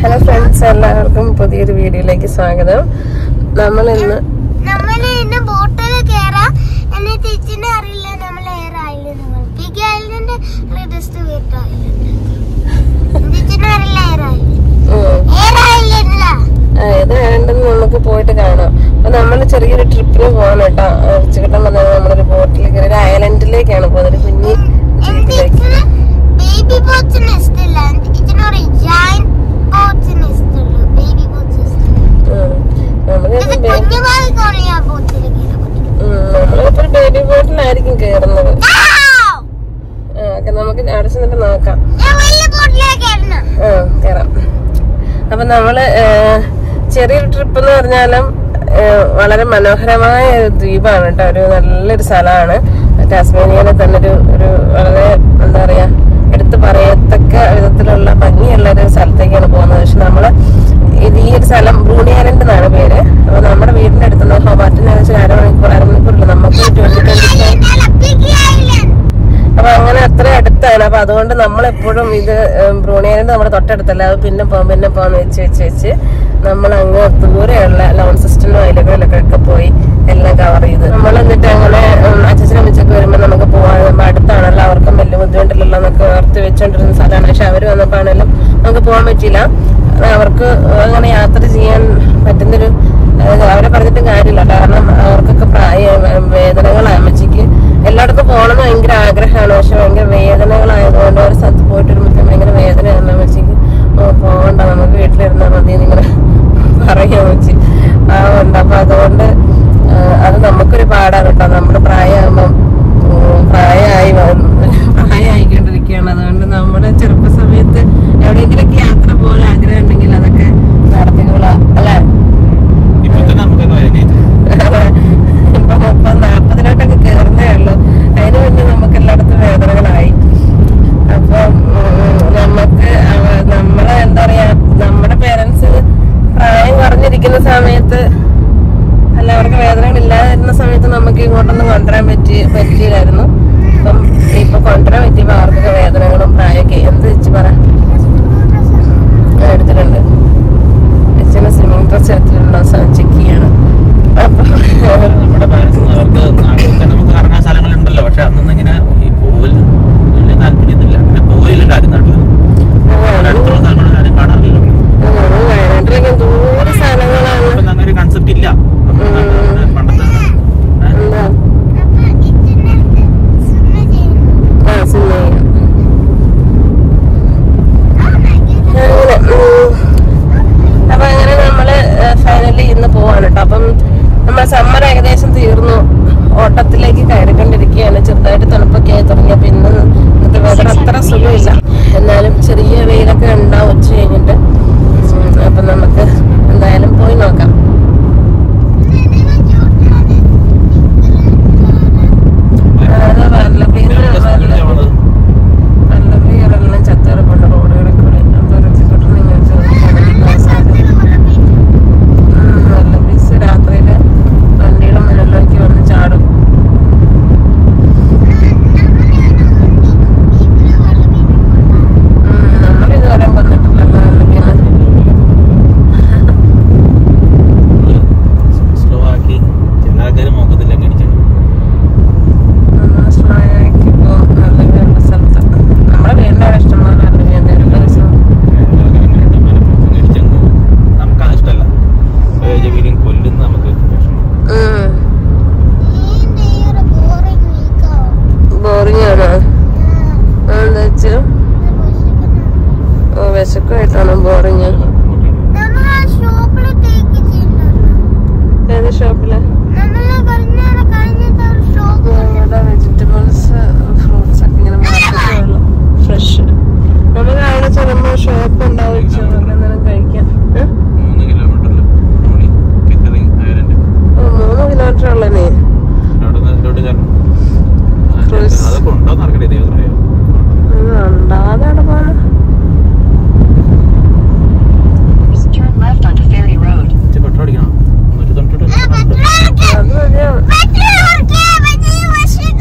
Hello friends എല്ലാവർക്കും പുതിയൊരു വീഡിയോയിലേക്ക് സ്വാഗതം നമ്മൾ ഇന്ന് നമ്മള് ഇന്ന് ബോട്ടിൽ കേറാം എന്നിട്ട് ഇച്ചിനെ അറിയില്ല നമ്മൾ എയർ ഐലൻഡ് പിഗ് ഐലൻഡ് റിഡസ്റ്റ് വീട്ട് ഐലൻഡ് ഇച്ചിനെ അറിയില്ല എയർ ഐലൻഡ് ഉം, എയർ ഐലൻഡിലാ ആ, ഇത് വേണ്ടെന്ന് നമുക്ക് പോയിട്ട് കാണാം അപ്പൊ നമ്മൾ ചെറിയൊരു ട്രിപ്പിന് പോകാൻ കേട്ടോ ഉച്ചക്കട്ടം വന്നത് നമ്മളൊരു ബോട്ടിൽ കയറി ഒരു ഐലൻഡിലേക്കാണ് പോകുന്നത് ഒരു കുഞ്ഞി ദ്വീപിലേക്ക് ബേബി ബോട്ട്സിന് ഇഷ്ടമില്ല ഇച്ചിനൊരു ജൈന്റ് ബോട്ട്സിന് ഇഷ്ടമുള്ളൂ ബേബി ബോട്ട്സ് ഇഷ്ടമില്ല ഉം, നമുക്ക് ഇത് ബേ- കുഞ്ഞുമായി കൊള്ളിയ ബോട്ടിൽ കയറാൻ പറ്റും ഉം, നമ്മളിപ്പോ ഒരു ബേബി ബോട്ടിലായിരിക്കും കയറുന്നത് Wow! ആ, ഒക്കെ നമുക്ക് അവിടെ ചെന്നിട്ട് നോക്കാം ഞാൻ വലിയ ബോട്ടിലേക്ക് കയറണം ആ, കേറാം അപ്പൊ നമ്മള് ഏ, ചെറിയൊരു ട്രിപ്പ് എന്ന് പറഞ്ഞാലും ഏ, വളരെ മനോഹരമായ ഒരു ദ്വീപാണ് കേട്ടോ ഒരു നല്ലൊരു സ്ഥലമാണ് ടാസ്മേനിയയിലെ തന്നെ ഒരു ഒരു വളരെ എന്താ പറയാ എടുത്തു പറയത്തക്ക വിധത്തിലുള്ള ഭംഗിയുള്ള ഒരു സ്ഥലത്തേക്കാണ് പോകുന്നത് പക്ഷെ നമ്മള് ഇത് ഈ ഒരു സ്ഥലം ബ്രൂണി ഐലൻഡ് എന്നാണ് പേര് അപ്പൊ നമ്മുടെ വീടിന്റെ അടുത്തുനിന്ന് ഹോബാർട്ടിന് ഏകദേശം അരമണിക്കൂർ അരമണിക്കൂറില്ല നമുക്ക് twenty twenty five Pig Island അപ്പൊ അങ്ങനെ അത്ര അടുത്താണ് അപ്പൊ അതുകൊണ്ട് നമ്മൾ എപ്പോഴും ഇത് ബ്രൂണിയായിട്ട് നമ്മുടെ തൊട്ടടുത്തല്ല അത് പിന്നെ പോകാം പിന്നെ പോകാന്ന് വെച്ച് വെച്ച് വെച്ച് നമ്മൾ അങ്ങ് ദൂരെയുള്ള ലോൺ സിസ്റ്റം അതിലൊക്കെ ഒക്കെ പോയി എല്ലാം കവർ ചെയ്ത് നമ്മൾ എന്നിട്ട് അങ്ങനെ അച്ഛനും അമ്മച്ചൊക്കെ വരുമ്പോൾ നമുക്ക് പോകാൻ നമ്മൾ അടുത്താണല്ലോ അവർക്കും വലിയ ബുദ്ധിമുട്ടില്ലല്ലോ എന്നൊക്കെ ഓർത്ത് വെച്ചോണ്ടിരുന്ന സ്ഥലമാണ് പക്ഷെ അവർ വന്നപ്പോ ആണെങ്കിലും നമുക്ക് പോകാൻ പറ്റിയില്ല അത് അവർക്ക് അങ്ങനെ യാത്ര ചെയ്യാൻ പറ്റുന്നൊരു അതായത് അവരെ പറഞ്ഞിട്ടും കാര്യമില്ല കാരണം അവർക്കൊക്കെ പ്രായ വേദനകളാണ് അമ്മച്ചിക്ക് എല്ലായിടത്തും പോകണമെന്ന് ഭയങ്കര ആഗ്രഹമാണ് പക്ഷെ ഭയങ്കര വേദനകളായതുകൊണ്ട് ഒരു സ്ഥലത്ത് പോയിട്ട് വരുമ്പോഴത്തേക്കും ഭയങ്കര വേദനയാണ് അമ്മച്ചിക്ക് ഓ പോകണ്ട നമുക്ക് വീട്ടിലിരുന്നാൽ മതി എന്നിങ്ങനെ പറയാ അമ്മച്ചി ആ ഉണ്ട് അപ്പൊ അതുകൊണ്ട് ആ, അത് നമുക്കൊരു പാടാണ് കേട്ടോ നമ്മുടെ പ്രായമാകുമ്പം ഉം, പ്രായമായി വ- പ്രായമായിക്കൊണ്ടിരിക്കുകയാണ് അതുകൊണ്ട് നമ്മുടെ ചെറുപ്പ സമയത്ത് എവിടെയെങ്കിലൊക്കെ യാത്ര പോകാൻ ആഗ്രഹം ഉണ്ടെങ്കിൽ അതൊക്കെ നടത്തിക്കൊള്ളാം അല്ലേ ഇപ്പൊ തന്നെ നമുക്കൊക്കെ വൈകിട്ട് ഇപ്പൊ മുപ്പത് നാപ്പതിലോട്ടൊക്കെ കയറുന്നേ ഉള്ളൂ അതിന് മുന്നേ നമുക്ക് എല്ലായിടത്തും വേദനകളായി അപ്പം ഉം, നമുക്ക് അവ- നമ്മളെ എന്താ പറയാ നമ്മുടെ പേരൻസ് പ്രായം കുറഞ്ഞിരിക്കുന്ന സമയത്ത് അല്ല അവർക്ക് വേദനകൾ ഇല്ലാതിരുന്ന സമയത്ത് നമുക്ക് ഇങ്ങോട്ടൊന്നും കൊണ്ടുവരാൻ പറ്റി പറ്റിയില്ലായിരുന്നു അപ്പം ഇപ്പൊ കൊണ്ടുവരാൻ പറ്റിയപ്പോ അവർക്കൊക്കെ വേദനകളും പ്രായമൊക്കെ എന്ത് വെച്ച് പറ ഞാൻ എടുത്തിട്ടുണ്ട് അച്ഛനെ സ്വിമ്മിങ് ഡ്രസ് എടുത്തിട്ടുണ്ടോ ചെക്ക് ചെയ്യണം അപ്പൊ നമ്മുടെ പാരന്റ്സ് അവർക്ക് നാട്ടിലൊക്കെ നമുക്ക് കറങ്ങാൻ സ്ഥലങ്ങളുണ്ടല്ലോ പക്ഷെ അന്നൊന്നും ഇങ്ങനെ ഈ പോവല് വലിയ താല്പര്യമൊന്നുമില്ല അങ്ങനെ പോയില്ല ആരും നാട്ടിൽ ആ, അടുത്തുള്ള സ്ഥലങ്ങളിൽ ആരും കാണാറില്ലല്ലോ നമ്മൾ വയനാട്ടിലേക്ക് ദൂര സ്ഥലങ്ങളാണ് ഇപ്പൊ അങ്ങനെ ഒരു കൺസെപ്റ്റ് ഇല്ല നമ്മുടെ നാട്ടില് പണ്ടത്തെ ഏ? എന്താ അപ്പൊ ഇച്ചിനെ സ്വിമ്മ് ചെയ്യണം ആ സിനിമ Oh my goodness. അങ്ങനെ ഉം. അപ്പൊ അങ്ങനെ നമ്മള് ഫൈനലി ഇന്ന് പോവാണ് കേട്ടോ അപ്പം നമ്മൾ സമ്മർ ഏകദേശം തീർന്നു ഓട്ടത്തിലേക്ക് കയറിക്കൊണ്ടിരിക്കുകയാണ് ചെറുതായിട്ട് തണുപ്പൊക്കെ ആയി തുടങ്ങിയപ്പോ ഇന്ന് ഇന്നത്തെ വെതർ അത്ര സുഖമില്ല എന്നാലും ചെറിയ വെയിലൊക്കെ ഉണ്ടാവും ഉച്ച കഴിഞ്ഞിട്ട് ഉം, അപ്പൊ നമുക്ക് എന്തായാലും പോയി നോക്കാം അത് വല്ലഭീന്ന് ഇവരൊക്കെ സ്കൂളിൽ വല്ല- പോണത്. വല്ലഭീരെല്ലാം ചത്തുകിടപ്പുണ്ട് റോഡുകളിൽ കൂടി അപ്പൊ ഇറച്ചിക്കൊട്ട് നിങ്ങൾ ചോദിക്കുകയാണെങ്കിൽ അവസാനം വല്ലഭീസ് രാത്രിയില് വണ്ടിയുടെ മുന്നിലേക്ക് വന്ന് ചാടും നമ്മൾ ഇതുവരെ വന്നിട്ടില്ലല്ലോ വല്ലഭീന്ന് സ്ലോ ആക്കി ചില ആൾക്കാർ നോക്കത്തില്ല അങ്ങ് ഇടിച്ചിട്ട്. നമ്മൾ സ്ലോയാക്കി പോകും വല്ലഭീരുടെ സ്ഥലത്ത് നമ്മുടെ വീടിന്റെ അവിടെ ഇഷ്ടംപോലെ വല്ലഭീന്റെ ഒരു ദിവസം അങ്ങ് ഇടിച്ചങ്ങ് പോകും. നമുക്കത് ഇഷ്ടമല്ല വീടും കൊല്ലുന്ന നമുക്ക് വിഷമം ബോറിംഗ് ആണോ എന്താ വെച്ചാൽ ഓ വിശക്കുമായിട്ടാണ് ബോറിങ് ഏത് ഷോപ്പില് ഇവിടെ വെജിറ്റബിൾസ് ഫ്രൂട്ട്സ് ഒക്കെ ഇങ്ങനെ മാർക്കറ്റുള്ളൂ ഫ്രഷ് നമുക്ക് അവിടെ ചെല്ലുമ്പോൾ ഷോപ്പ് ഉണ്ടാവും എന്തെങ്കിലും കഴിക്കാം ഏ? മൂന്ന് കിലോമീറ്ററിൽ മോണി കിക്കറിങ് ഐലൻഡ് ഓ മൂന്ന് കിലോമീറ്റർ ഉള്ള നീ അവിടെ നിന്ന് അതിലോട്ട് കയറണം ആ, Cruise. അതൊക്കെ ഉണ്ടോ നടക്കട്ടെ ദൈവം അറിയാം ഉണ്ടാതെ അവിടെ പോകണം Turn left onto Ferry Road. ഇച്ചിരി പെട്രോൾ അടിക്കണം നൂറ്റി തൊണ്ണൂറ്റി അത് മതിയാവും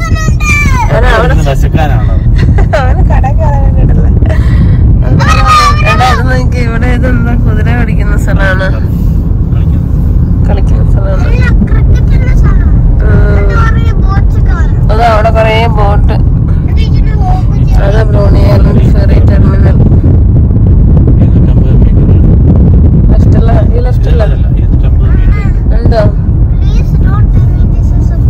അവന് അവിടെ വിശക്കാനാണോ അവന് കട കയറാൻ വേണ്ടിട്ടല്ലേ എന്താ കുതിര കളിക്കുന്ന സ്ഥലമാണ് കളിക്കുന്ന സ്ഥലമാണ് ക്രിക്കറ്റിന്റെ സ്ഥലം ബോട്ട്സ് കാണാം അത് അവിടെ കൊറേ ബോട്ട് ടീച്ചറിന് പോകും അത് ബ്രൂണിയൽ ഫെറി ടെർമിനൽ ലെഫ്റ്റല്ല ഈ ലെഫ്റ്റല്ല എന്തോ Please don't tell me this is a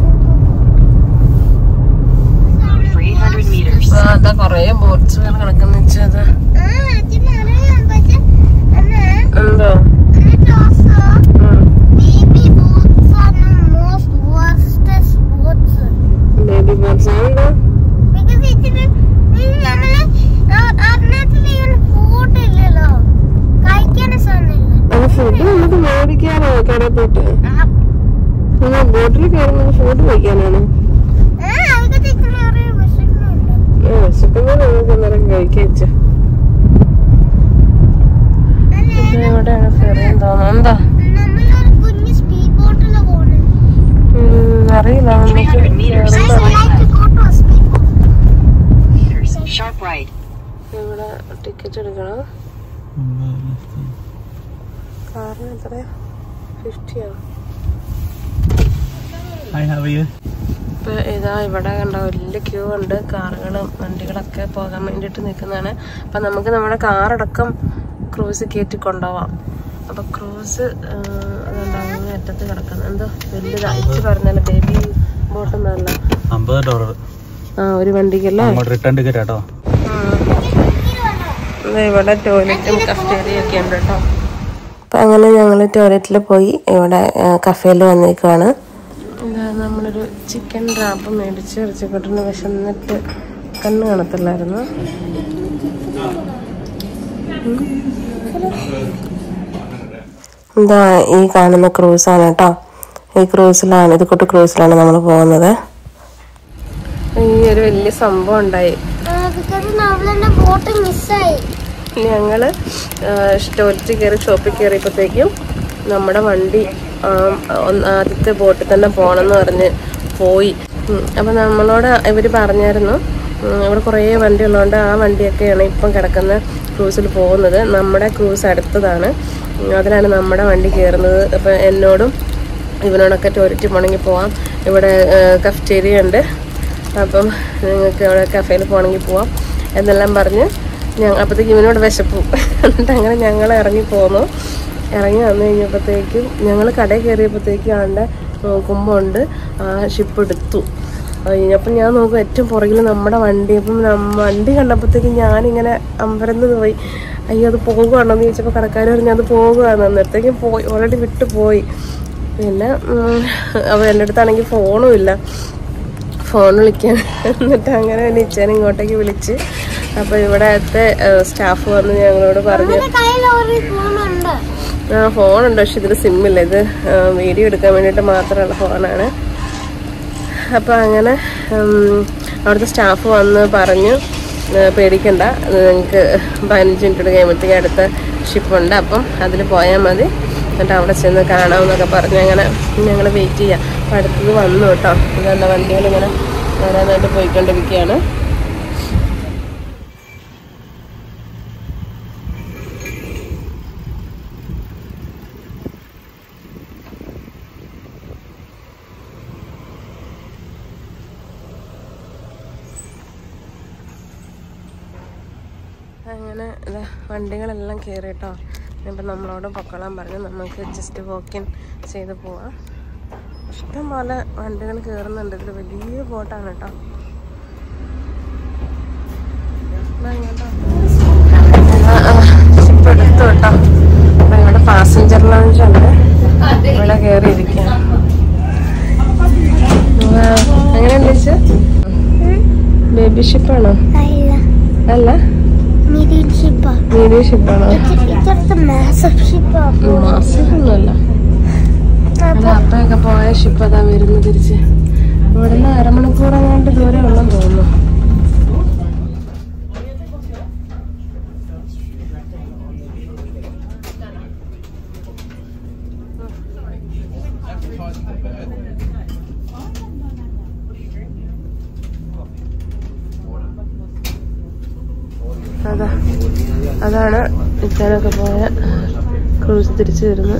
For 800 meters. ആ, അതാ കൊറേ ബോട്ട്സുകൾ കിടക്കുന്ന വെച്ചത് ആ അച്ഛനറിയാം പക്ഷെ അന്ന് എന്തോ എന്നിട്ട് also ഉം. baby boats are the most worstest boats. Baby boats എന്തോ Because ഇതിന് ഈ നമ്മള് ആ- അതിനകത്ത് ഇങ്ങനെ food ഇല്ലല്ലോ കഴിക്കാനും സാധനമില്ല അത് ഫുഡ് നമുക്ക് മേടിക്കാനോ കടയിൽ പോയിട്ട് നമ്മൾ ബോട്ടിൽ കയറുന്നത് ഫുഡ് കഴിക്കാനാണ് ആ അതൊക്കെ ടീച്ചറിന് അറിയാം വിശക്കുന്നുണ്ട് ആ വിശക്കുമ്പോൾ നമുക്ക് അന്നേരം കഴിക്കച്ച എവിടെയാണ് ഫെറി തോന്നുന്നു എന്താ നമ്മളൊരു കുഞ്ഞ് സ്പീഡ് ബോട്ടില് പോണേ ഉം, അറിയില്ല നമുക്ക് 300 meters. I കേറുമ്പോ like to go to a speed boat. Meters. Sharp right. ഇവിടെ ടിക്കറ്റ് എടുക്കണം കാറിന് എത്രയാ ഫിഫ്റ്റിയോ ഹായ് ഹവ് യു ഇപ്പൊ ഇതാ ഇവിടെ കണ്ട വലിയ ക്യൂ ഉണ്ട് കാറുകളും വണ്ടികളൊക്കെ പോകാൻ വേണ്ടിയിട്ട് നിൽക്കുന്നതാണ് അപ്പൊ നമുക്ക് നമ്മുടെ കാറടക്കം ക്രൂസ് കയറ്റി കൊണ്ടുപോവാം അപ്പൊ ക്രൂസ് അങ്ങ് അറ്റത്ത് കിടക്കുന്നത് എന്തോ വലുതാ ഇച്ച് പറഞ്ഞാല് ബേബി ബോട്ടൊന്നല്ല അമ്പത് ഡോളർ ആ ഒരു വണ്ടിക്കല്ലേ അങ്ങോട്ട് റിട്ടേൺ ടിക്കറ്റ് കേട്ടോ ദേ ഇവിടെ ടോയ്ലറ്റും കഫേരിയും ഒക്കെ ഉണ്ട് കേട്ടോ അപ്പം അങ്ങനെ ഞങ്ങൾ ടോയ്ലറ്റിൽ പോയി ഇവിടെ കഫേയിൽ വന്നിരിക്കുവാണ് ഇതാ നമ്മളൊരു ചിക്കൻ റാപ്പ് മേടിച്ച് ഇറച്ചിക്കൊട്ടിന് വിശന്നിട്ട് കണ്ണ് കാണത്തില്ലായിരുന്നു ഉം. ഇതാ ഈ കാണുന്ന ക്രൂസാണ് കേട്ടോ ഈ ക്രൂസിലാണ് ഇത് കൂട്ട് ക്രൂസിലാണ് നമ്മൾ പോകുന്നത് ഈ ഒരു വലിയ സംഭവം ഉണ്ടായി ബിക്കോസ് നമ്മളെന്നെ ബോട്ട് മിസ്സായി ഞങ്ങള് ടോയ്ലറ്റിൽ കയറി ഷോപ്പിൽ കയറിയപ്പോഴത്തേക്കും നമ്മുടെ വണ്ടി ആ, ഒന്ന് ആദ്യത്തെ ബോട്ടിൽ തന്നെ പോകണമെന്ന് പറഞ്ഞ് പോയി ഉം. അപ്പൊ നമ്മളോട് ഇവർ പറഞ്ഞായിരുന്നു ഉം, ഇവിടെ കുറേ വണ്ടി ഉള്ളതുകൊണ്ട് ആ വണ്ടിയൊക്കെയാണ് ഇപ്പം കിടക്കുന്ന ക്രൂസിൽ പോകുന്നത് നമ്മുടെ ക്രൂസ് അടുത്തതാണ് ഉം, അതിലാണ് നമ്മുടെ വണ്ടി കയറുന്നത് അപ്പം എന്നോടും ഇവനോടൊക്കെ ടോയ്ലറ്റിൽ പോകണമെങ്കിൽ പോവാം ഇവിടെ കഫ്റ്റേരിയ ഉണ്ട് അപ്പം നിങ്ങൾക്ക് അവിടെ കഫേയിൽ പോകണമെങ്കിൽ പോവാം എന്നെല്ലാം പറഞ്ഞ് ഞങ്ങൾ അപ്പോഴത്തേക്കും ഇവനോട് വിശപ്പു എന്നിട്ട് അങ്ങനെ ഞങ്ങൾ ഇറങ്ങി പോന്നു ഇറങ്ങി വന്നു കഴിഞ്ഞപ്പോഴത്തേക്കും ഞങ്ങൾ കടയിൽ കയറിയപ്പോഴത്തേക്കും ആളുടെ നോക്കുമ്പോൾ ആ ഷിപ്പ് എടുത്തു അപ്പം ഞാൻ നോക്കും ഏറ്റവും പുറകിൽ നമ്മുടെ വണ്ടി അപ്പം നമ്മ- വണ്ടി കണ്ടപ്പോഴത്തേക്കും ഞാനിങ്ങനെ അമ്പരന്ന് പോയി അയ്യോ അത് പോകുവാണോ എന്ന് ചോദിച്ചപ്പോൾ കടക്കാർ പറഞ്ഞു അത് പോകുവാണ് അന്നേരത്തേക്കും പോയി ഓൾറെഡി വിട്ടു പോയി പിന്നെ ഉം, അപ്പോൾ എൻ്റെ അടുത്താണെങ്കിൽ ഫോണും ഇല്ല ഫോൺ വിളിക്കാൻ എന്നിട്ട് അങ്ങനെ പിന്നെ ഇച്ചേനെ ഇങ്ങോട്ടേക്ക് വിളിച്ച് അപ്പോൾ ഇവിടത്തെ സ്റ്റാഫ് വന്ന് ഞങ്ങളോട് പറഞ്ഞു നമ്മുടെ കയ്യിൽ ഒരു ഫോണുണ്ട് ആ ഫോണുണ്ട് പക്ഷെ ഇതിൽ സിമ്മില്ല ഇത് ആ, വീഡിയോ എടുക്കാൻ വേണ്ടിയിട്ട് മാത്രമുള്ള ഫോണാണ് അപ്പോൾ അങ്ങനെ ഉം, അവിടുത്തെ സ്റ്റാഫ് വന്ന് പറഞ്ഞു "ഏ, പേടിക്കണ്ട നിങ്ങൾക്ക് പതിനഞ്ച് മിനിറ്റ് കഴിയുമ്പോഴത്തേക്ക് അടുത്ത ഷിപ്പുണ്ട് അപ്പം അതിൽ പോയാൽ മതി എന്നിട്ട് അവിടെ ചെന്ന് കാണാമെന്നൊക്കെ പറഞ്ഞ് അങ്ങനെ ഞങ്ങൾ വെയിറ്റ് ചെയ്യാം അപ്പം അടുത്തത് വന്നു കേട്ടോ ഇതെന്താ വണ്ടികളിങ്ങനെ വരാനായിട്ട് പോയിക്കൊണ്ടിരിക്കുകയാണ് അങ്ങനെ ഇതാ വണ്ടികളെല്ലാം കയറി കേട്ടോ ഇപ്പം നമ്മളോട് പൊക്കോളാൻ പറഞ്ഞു നമുക്ക് ജസ്റ്റ് വോക്കിൻ ചെയ്ത് പോവാം ഇഷ്ടം പോലെ വണ്ടികൾ കയറുന്നുണ്ട് ഇതിൽ വലിയ ബോട്ടാണ് കേട്ടോ ഷിപ്പ് എടുത്തു കേട്ടോ അപ്പം ഇവിടെ പാസഞ്ചർ ലോഞ്ച് ഉണ്ട് ഇവിടെ കയറിയിരിക്കാം എങ്ങനെയുണ്ട് ചേച്ചി ബേബി ഷിപ്പാണോ അല്ല അല്ല മീഡിയം ഷിപ്പാ മീഡിയം ഷിപ്പാണോ ഇതൊക്കെ മാസഫ് ഷിപ്പാ മാസമൊന്നുമല്ല അത് അപ്പയൊക്കെ പോയ ഷിപ്പ് അതാ വരുന്നു തിരിച്ച് ഇവിടുന്ന് അരമണിക്കൂർ അങ്ങാണ്ട് ദൂരം ഉള്ളെന്ന് തോന്നുന്നു അതാ അതാണ് ഇച്ചാനൊക്കെ പോയ ക്രൂസ് തിരിച്ചു വരുന്നു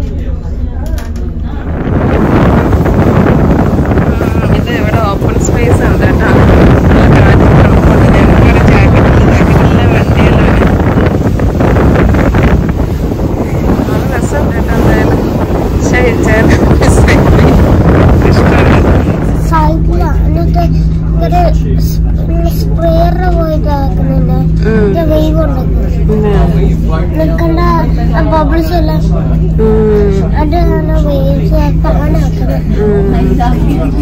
ഇത് ഇവിടെ ഓപ്പൺ സ്പേസ് ഉണ്ട് കേട്ടോ നല്ല കാറ്റും തണുപ്പുണ്ട് ഞങ്ങളുടെ ജാക്കറ്റിൽ ജാക്കറ്റിലെ വണ്ടികളാണ് നല്ല രസമുണ്ട് കേട്ടോ എന്തായാലും പക്ഷേ ഇച്ചാൻ ഇഷ്ടമാണ് സൈക്കിള എന്നിട്ട് ഇവര് സ്പ്രേയർ പോയിട്ട് ആക്കുന്നുണ്ട് വെയിവ് ഉണ്ടാക്കുന്നത് നിൽക്കണ്ട ബബിൾസ് എല്ലാം അതാണ് വേവ്സ് അങ്ങനെ ആക്കുന്നത്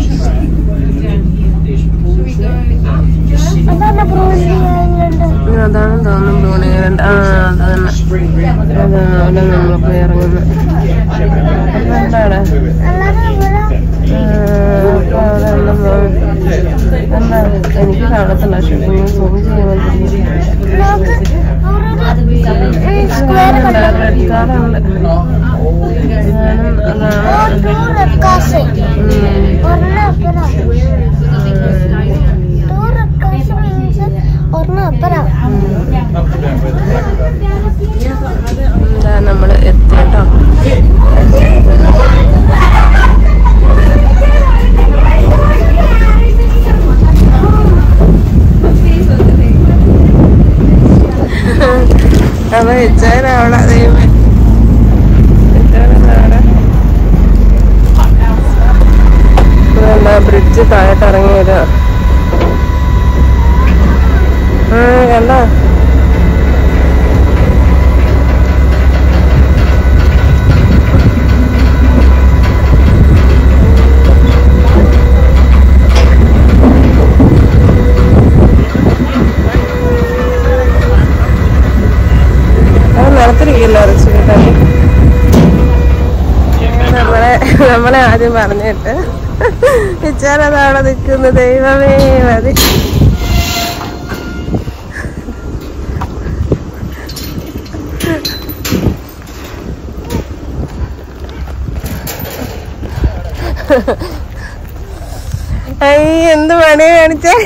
അതാണ് ബ്രൂസി ഐലൻഡ് അതാണ് തോന്നുന്നു ബ്രൂണിയറുണ്ട് ആ അതാണ് അതാണ് അവിടെ നമ്മൾ പോയി ഇറങ്ങുന്നത് അപ്പൊ എന്താണ് അല്ലാതെ ഇവിടെ ആ, അപ്പൊ അവിടെ ഒന്നും എന്താ എനിക്ക് കാണത്തില്ല ഷൂട്ടിങ് സൂം ചെയ്യാൻ വേണ്ടി നോക്ക് സ്ക്വയർ കണ്ടോ റെഡ് കാറുണ്ട് അതാണ് ടൂ റെഡ് കാസ് ഒരെണ്ണം അപ്പുറം ടൂ റെഡ് കാസ് മീൻസ് ഒരെണ്ണം അപ്പുറം എന്താ നമ്മള് എത്തി കേട്ടോ അപ്പൊ വെച്ചാലവിടെ ദൈവം ബ്രിഡ്ജ് താഴോട്ട് ഇറങ്ങി വരിക ആ കണ്ടോ അത് നിലത്തിരിക്കില്ല ഇറച്ചി കിട്ടാൻ നമ്മളെ നമ്മളെ ആദ്യം പറഞ്ഞിട്ട് വിച്ചാരത് അവിടെ നിൽക്കുന്നു ദൈവമേ മതി അയ്യ എന്ത് പണി കാണിച്ചേ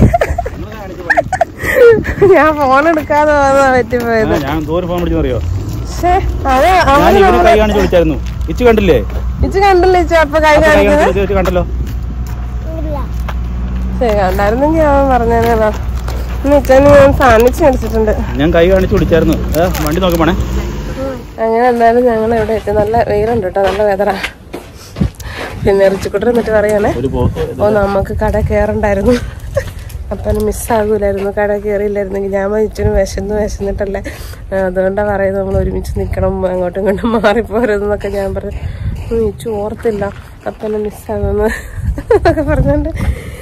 ഞാൻ ഫോൺ എടുക്കാതെ പോകാൻ പറ്റിപ്പോയത് ഞാൻ ദൂരെ ഫോൺ വിളിച്ചറിയോ ശ്ശേ, അതെ ഞാൻ അവന് ഇവനെ നമ്മളെ കൈ കാണിച്ച് വിളിച്ചായിരുന്നു ഇച്ചു കണ്ടില്ലേ ഇച്ച് കണ്ടില്ല ഇച്ച അപ്പൊ കൈ അപ്പൊ കൈ കാണിക്കുന്നത് കാണിച്ച് വിളിച്ച് കണ്ടല്ലോ ഇല്ല ശരി കണ്ടായിരുന്നെങ്കിൽ അവൻ പറഞ്ഞേനല്ലോ ഇച്ചന് ഞാൻ സാധിച്ചു മേടിച്ചിട്ടുണ്ട് ഞാൻ കൈ കാണിച്ച് വിളിച്ചായിരുന്നു ഏ, വണ്ടി നോക്കി പോണേ അങ്ങനെ എന്തായാലും ഞങ്ങൾ ഇവിടെ എത്തി നല്ല വെയിലുണ്ട് കേട്ടോ നല്ല വെതറാ പിന്നെ ഇറച്ചിക്കുട്ടർ എന്നിട്ട് പറയണേ ഒരു ബോസ് ഓ നമുക്ക് കട കയറണ്ടായിരുന്നു അപ്പം മിസ്സാകൂലായിരുന്നു കട കയറിയില്ലായിരുന്നെങ്കിൽ ഞാൻ ഇച്ചിരി വിശന്ന് വിശന്നിട്ടല്ലേ ആ, അതുകൊണ്ടാ പറയുന്നത് നമ്മൾ ഒരുമിച്ച് നിൽക്കണം അങ്ങോട്ടും ഇങ്ങോട്ടും മാറിപ്പോരുതെന്നൊക്കെ ഞാൻ പറഞ്ഞു ഉം, ഇച്ചു ഓർത്തില്ല അപ്പം മിസ്സാകുമെന്ന് എന്നൊക്കെ പറഞ്ഞോണ്ട്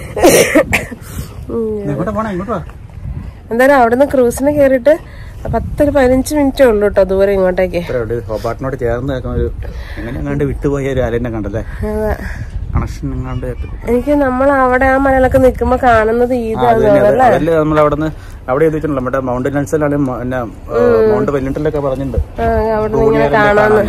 ഉം, ഇങ്ങോട്ട് പോണേ ഇങ്ങോട്ട് വാ എന്തായാലും അവിടുന്ന് ക്രൂസിന് കയറിയിട്ട് പത്തൊരു പതിനഞ്ച് മിനിറ്റേ ഉള്ളൂ കേട്ടോ ദൂരം ഇങ്ങോട്ടേക്ക് ഇത്ര ഒരു ഹോബാട്ടിനോട് ചേർന്ന് നിൽക്കുന്ന ഒരു എങ്ങനെ കണ്ട് വിട്ടുപോയ ഒരു അലനെ കണ്ടല്ലേ അതാ കണക്ഷൻ എങ്ങാണ്ട് എനിക്ക് നമ്മൾ അവിടെ ആ മലയിലൊക്കെ നിൽക്കുമ്പോ കാണുന്നത് ഇതാണ് അല്ലേ അതല്ലേ നമ്മൾ അവിടെ നിന്ന് അവിടെ എത്തിച്ചിട്ടുണ്ടല്ലോ നമ്മുടെ മൗണ്ടൻ നെൽസിലാണ് പിന്നെ മൗണ്ട് വെല്ലിട്ടലൊക്കെ പറഞ്ഞിട്ടുണ്ട് ആ, അവിടുന്ന് ഇങ്ങനെ കാണാന്ന്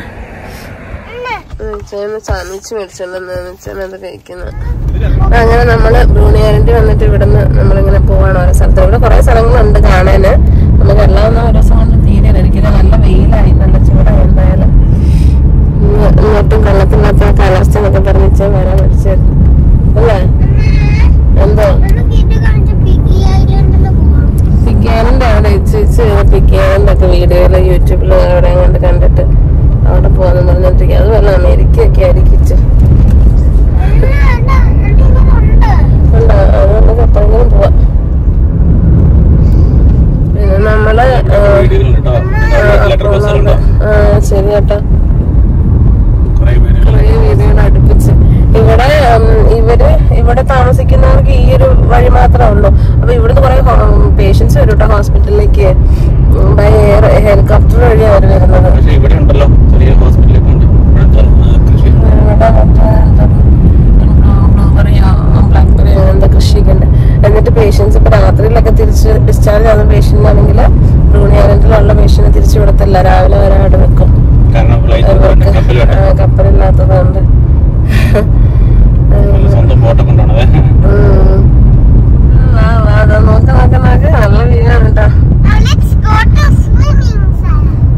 സാമിച്ച് മേടിച്ചോണ്ടെന്ന് അത് കഴിക്കുന്നത് അങ്ങനെ നമ്മള് ബ്രൂണിയാരൻ്റെ വന്നിട്ട് ഇവിടുന്ന് നമ്മളിങ്ങനെ പോവാണ് ഓരോ സ്ഥലത്ത് ഇവിടെ കുറെ സ്ഥലങ്ങളുണ്ട് കാണാന് നമുക്ക് എല്ലാം ഒന്നും ഓരോ ദിവസം കൊണ്ട് തീരെ ഒരിക്കലും നല്ല വെയിലായി നല്ല ചൂടായി എന്തായാലും ഇങ്ങ- ഇങ്ങോട്ടും കള്ളത്തില്ലാത്ത കാലാവസ്ഥ എന്നൊക്കെ പറഞ്ഞിച്ച് വരാൻ പഠിച്ചായിരുന്നു അല്ലേ എന്തോ നമുക്ക് ഇത് കാണിച്ച പിഗി ഐലൻഡിൽ പോവാം പിക്കാനിന്റെ അവിടെ ഇച്ചിച്ച് പിക്കാനിന്റെ ഒക്കെ വീഡിയോയില് യൂട്യൂബിൽ അവിടെ കണ്ട് കണ്ടിട്ട് അവിടെ പോകാന്ന് പറഞ്ഞിട്ടിരിക്കുക അത് വല്ല അമേരിക്കയൊക്കെ ആയിരിക്കിച്ച് ഉണ്ട് അത് നമുക്ക് എപ്പോഴെങ്കിലും പോവാം പിന്നെ നമ്മള് ആ, ആ, പോകുന്നുണ്ട്. ആ ശരി കേട്ടോ കുറേ വീടുകൾ അടുപ്പിച്ച് ഇവിടെ ഉം, ഇവര് ഇവിടെ താമസിക്കുന്നവർക്ക് ഈ ഒരു വഴി മാത്രമേ ഉള്ളൂ അപ്പൊ ഇവിടുന്ന് കുറെ പേഷ്യൻസ് വരും കേട്ടോ ഹോസ്പിറ്റലിലേക്ക് ബൈ എയർ ഹെലികോപ്റ്റർ വഴിയാണ് അവർ വരുന്നത് പക്ഷേ ഇവിടെ ഉണ്ടല്ലോ ചെറിയ ഹോസ്പിറ്റലൊക്കെ ഉണ്ട് ഇവിടുത്തെ ആ, കൃഷി ഇവിടെ മറ്റേ എന്താ ബ്ലൂബെറിയോ ബ്ലാക്ക്ബെറിയോ അങ്ങനത്തെ കൃഷിയൊക്കെ ഉണ്ട് എന്നിട്ട് പേഷ്യൻസ് ഇപ്പൊ രാത്രിയിലൊക്കെ തിരിച്ച് ഡിസ്ചാർജ് ആവുന്ന പേഷ്യന്റ് ആണെങ്കിൽ ബ്രൂണി ഐലൻഡിലുള്ള പേഷ്യന്റ് തിരിച്ചു വിടത്തില്ല രാവിലെ വരെ അവിടെ വെക്കും കാരണം ഫ്ലൈറ്റ് അവർക്ക് കപ്പൽ ആ, കപ്പലില്ലാത്തതുകൊണ്ട് സ്വന്തം ബോട്ടൊക്കെ ഉണ്ടാണത് ഉം. വാ, വാ, ദാ നോക്ക് നോക്ക് നോക്ക് നല്ല വീടാണ് കേട്ടോ Now let's go to swimming side.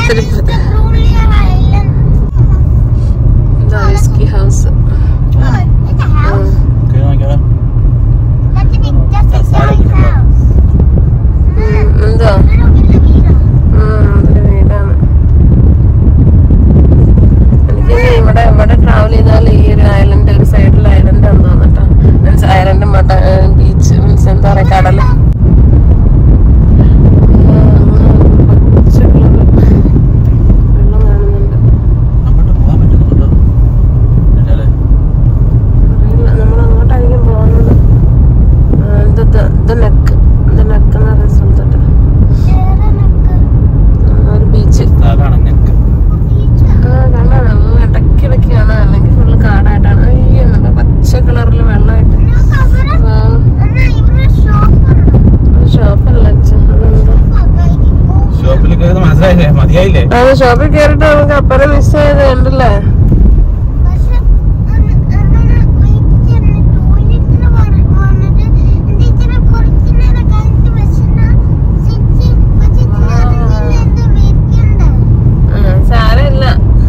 ഇത്തിരി Petroleum Island. ഇതാ whisky house Oh, it's a house. കേറി നോക്കിയാലോ That's a big, that's a Kasala nice കിട്ടുന്നുണ്ടോ? house. എന്തോ Little bit of വീടാ. ഉം, ഒരു വീടാണ് എനിക്ക് ഇവിടെ ഇവിടെ ട്രാവൽ ചെയ്താൽ ഈ ഒരു ഐലൻഡ് ഒരു സൈഡിൽ ഐലൻഡ് ആണെന്ന് തോന്നട്ടോ മീൻസ് ഐലൻഡ് മട്ട ബീച്ച് മീൻസ് എന്താ പറയാ കടല് പച്ച colour വെള്ളം കാണുന്നുണ്ട് അങ്ങോട്ട് പോകാൻ പറ്റുന്നുണ്ടോ ഇല്ലല്ലേ? അറിയില്ല നമ്മൾ അങ്ങോട്ടായിരിക്കും പോകുന്നത് ആ, ഇത് ദ- ഇത് നെക്ക് ഇത് നെക്ക് എന്ന് പറയുന്ന സ്ഥലത്തോട്ട് വേറെ നക്ക്. ആ, ഒരു ബീച്ച് അതാണ് ഞങ്ങൾക്ക് beach ആ. ആ കാണാം ഇടയ്ക്കിടയ്ക്ക് കാണാം അല്ലെങ്കിൽ ഫുള്ള് കാടായിട്ടാണ് അയ്യോ നല്ല പച്ച കളറിൽ വെള്ളമായിട്ട് നമുക്ക് അവിടെ ആ, എന്നാ ഇവിടെ shop ഉണ്ട്. ഒരു ഷോപ്പല്ല അച്ഛൻ അതെന്താ അതായിരിക്കും. ഓ, ഷോപ്പിൽ കയറി മനസ്സിലായില്ലേ മതിയായില്ലേ അത് ഷോപ്പിൽ കയറിയിട്ട് നമുക്ക് അപ്പനെ മിസ് ചെയ്ത് കണ്ടില്ലേ പക്ഷെ അന്ന് അങ്ങനെ വീട്ടിൽ ചെന്ന് ടോയ്ലറ്റിന് പറ- വന്നിട്ട് എന്റെ ഇച്ചിരി കുറച്ച് നേരം കഴിഞ്ഞിട്ട് വിശന്ന സിറ്റി പക്ഷെ ഇതിന് അറിഞ്ഞില്ല എന്താ വെക്കണ്ടേ ആ, സാരമില്ല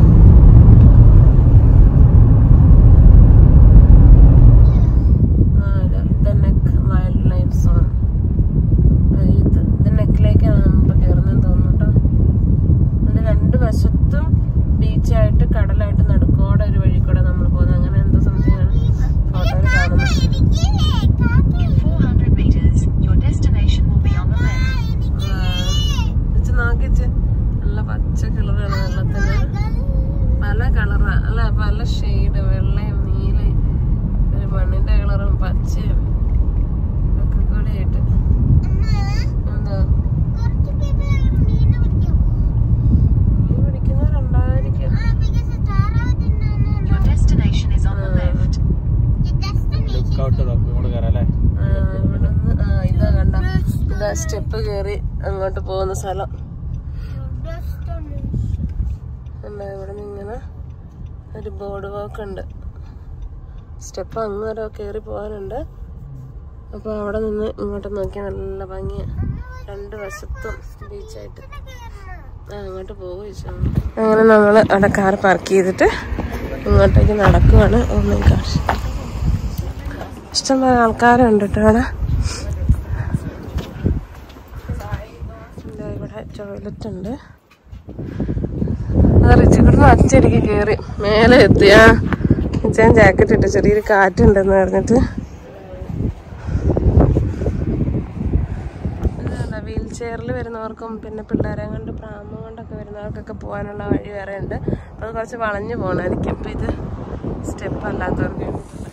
ആ, ഇത് ഇത് നെക്ക് വൈൽഡ് ലൈഫ് സോൺ ഇത് ഇത് നെക്കിലേക്കാണ് നമ്മൾ കയറുന്നതെന്ന് തോന്നുന്നു കേട്ടോ അതിന്റെ രണ്ട് വശത്തും ബീച്ചായിട്ട് കടലായിട്ട് നടുക്കോടെ ഒരു വഴി കൂടെ നമ്മൾ പോകുന്നത് അങ്ങനെ എന്തോ സംതിങ് ആണ് ഫോട്ടോയിൽ കാണുന്നത് In 400 meters, your destination will be on the left. വെച്ച് നോക്കിച്ച് നല്ല പച്ച കളറാണ് വെള്ളത്തിന് പല കളറാ അല്ല പല ഷെയ്ഡ് വെള്ളയും നീലയും ഒരു മണ്ണിന്റെ കളറും പച്ചയും ഒക്കെ കൂടെ ആയിട്ട് എന്താ കുറച്ച് പേര് മീൻ പിടിക്കും മീൻ പിടിക്കുന്നവരുണ്ടായിരിക്കും ആ because താറാവ് തിന്നാനാണ് Your destination is on the left. destination lookout ഇങ്ങോട്ട് കയറാം അല്ലേ ആ, ഇവിടുന്ന് ആ ഇതാ കണ്ട ഇതാ സ്റ്റെപ്പ് കയറി അങ്ങോട്ട് പോകുന്ന സ്ഥലം destination എന്താ ഇവിടെ നിന്ന് ഇങ്ങനെ ഒരു ബോർഡ് വാക്ക് ഉണ്ട് സ്റ്റെപ്പ് അങ്ങ് വരെ കയറി പോകാനുണ്ട് അപ്പൊ അവിടെ നിന്ന് ഇങ്ങോട്ട് നോക്കിയാൽ നല്ല ഭംഗിയാ രണ്ട് വശത്തും ബീച്ചായിട്ട് ആ അങ്ങോട്ട് പോകും അങ്ങനെ നമ്മൾ അവിടെ കാർ പാർക്ക് ചെയ്തിട്ട് ഇങ്ങോട്ടേക്ക് നടക്കുവാണ് ഓ മൈ ഗാഷ് ഇഷ്ടംപോലെ ആൾക്കാരുണ്ട് കേട്ടോ അവിടെ ഇതാ ഇവിടെ ടോയ്ലറ്റ് ഉണ്ട് റിച്ചിക്കൂടെ അച്ചടിക്ക് കയറി മേലെ എത്തിയാ അച്ഛൻ ജാക്കറ്റ് ഇട്ട് ചെറിയൊരു കാറ്റുണ്ടെന്ന് പറഞ്ഞിട്ട് വീൽ ചെയറിൽ വരുന്നവർക്കും പിന്നെ പിള്ളേരെ കൊണ്ട് പ്രാമ കൊണ്ടൊക്കെ വരുന്നവർക്കൊക്കെ പോകാനുള്ള വഴി വേറെ ഉണ്ട് അപ്പൊ അത് കുറച്ച് വളഞ്ഞു പോകണമായിരിക്കും അപ്പൊ ഇത് സ്റ്റെപ്പ് അല്ലാത്തവർക്ക്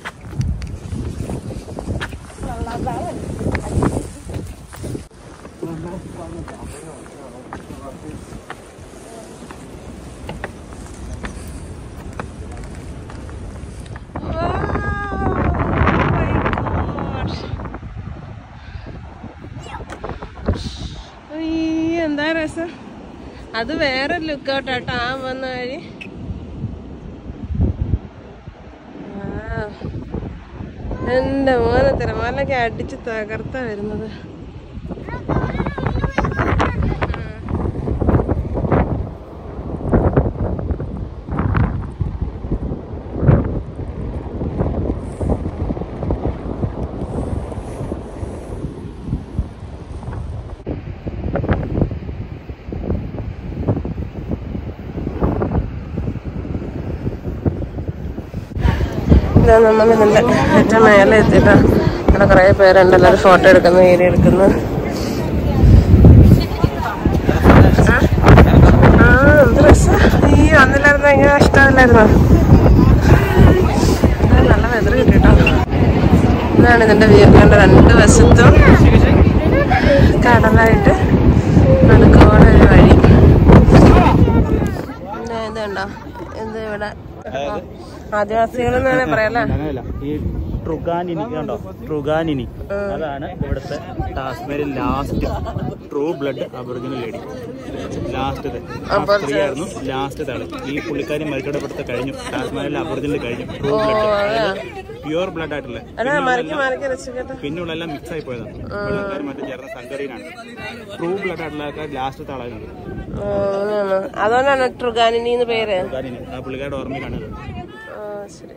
ഉയ്യ്, എന്താ രസം അത് വേറെ ലുക്ക് ഔട്ടാട്ടോ ആ വന്ന വഴി ആ. എന്റെ മോനെ തിരമാലൊക്കെ അടിച്ച് തകർത്താ വരുന്നത് ഇതാ നമ്മൾ ഇതിന്റെ ഏറ്റവും മേലെ എത്തിയിട്ടാ ഇവിടെ കുറെ പേരുണ്ട് എല്ലാവരും ഫോട്ടോ എടുക്കുന്നു വീഡിയോ എടുക്കുന്നു ആ എന്ത് രസം ഈ വന്നില്ലായിരുന്നോ ഇങ്ങനെ ഇഷ്ടമല്ലായിരുന്നോ ആ, നല്ല വെതർ കിട്ടിട്ടോ ഇതാണ് ഇതിന്റെ വ്യൂ കണ്ട രണ്ട് വശത്തും കടലായിട്ട് നടുക്കോടെ ഒരു വഴി പിന്നെ ഇതുണ്ടോ ഇത് ഇവിടെ ആദിവാസികൾ എന്ന് വേണേ പറയാല്ലേ അങ്ങനെയല്ല ഈ ട്രുഗാനിനി കണ്ടോ ട്രുഗാനിനി അതാണ് ഇവിടുത്തെ ടാസ്മേരിൽ last true blood aboriginal lady ലാസ്റ്റത്തെ ആ സ്ത്രീയായിരുന്നു ലാസ്റ്റ് ആള് ഈ പുള്ളിക്കാരി മരിച്ചോടെ ഇവിടുത്തെ കഴിഞ്ഞു ടാസ്മേരിൽ അബോറിജിനൽ കഴിഞ്ഞു ട്രൂ ബ്ലഡ് അതായത് പ്യുവർ ബ്ലഡ് ആയിട്ടുള്ള അതാ മരക്ക് മരക്ക് രക്ഷിക്കട്ടെ പിന്നുള്ളെല്ലാം മിക്സ് ആയി പോയതാണ് വെള്ളക്കാർ മറ്റേ ചേർന്ന സങ്കരീനാണ് ട്രൂ ബ്ലഡ് ആയിട്ടുള്ള ആൾക്കാർ ലാസ്റ്റ് ആളായിരുന്നു ആ, അങ്ങനെയാണോ? അതുകൊണ്ടാണ് ട്രുഗാനിനി എന്ന് പേര് ട്രുഗാനിനി ആ പുള്ളിക്കാരുടെ ഓർമ്മയിലാണ് ഇത്. ആ, ശരി